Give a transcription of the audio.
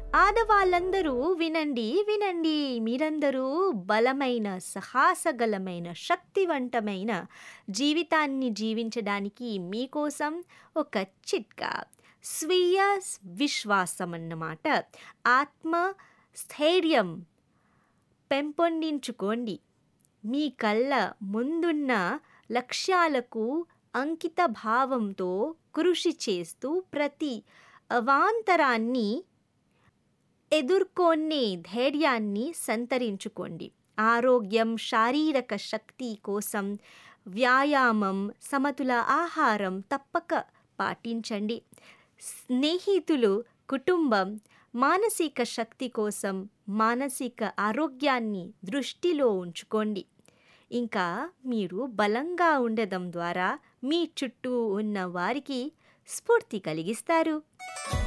ఆడవాళ్ళందరూ వినండి వినండి మీరందరూ బలమైన సాహసగలమైన శక్తివంతమైన జీవితాన్ని జీవించడానికి మీకోసం ఒక చిట్కా స్వీయ విశ్వాసం అన్నమాట ఆత్మ స్థైర్యం పెంపొందించుకోండి మీ కళ్ళ ముందున్న లక్ష్యాలకు అంకిత భావంతో కృషి చేస్తూ ప్రతి అవాంతరాన్ని ఎదుర్కొనే ధైర్యాన్ని సంతరించుకోండి ఆరోగ్యం శారీరక శక్తి కోసం వ్యాయామం సమతుల ఆహారం తప్పక పాటించండి స్నేహితులు కుటుంబం మానసిక శక్తి కోసం మానసిక ఆరోగ్యాన్ని దృష్టిలో ఉంచుకోండి ఇంకా మీరు బలంగా ఉండడం ద్వారా మీ చుట్టూ ఉన్న వారికి స్ఫూర్తి కలిగిస్తారు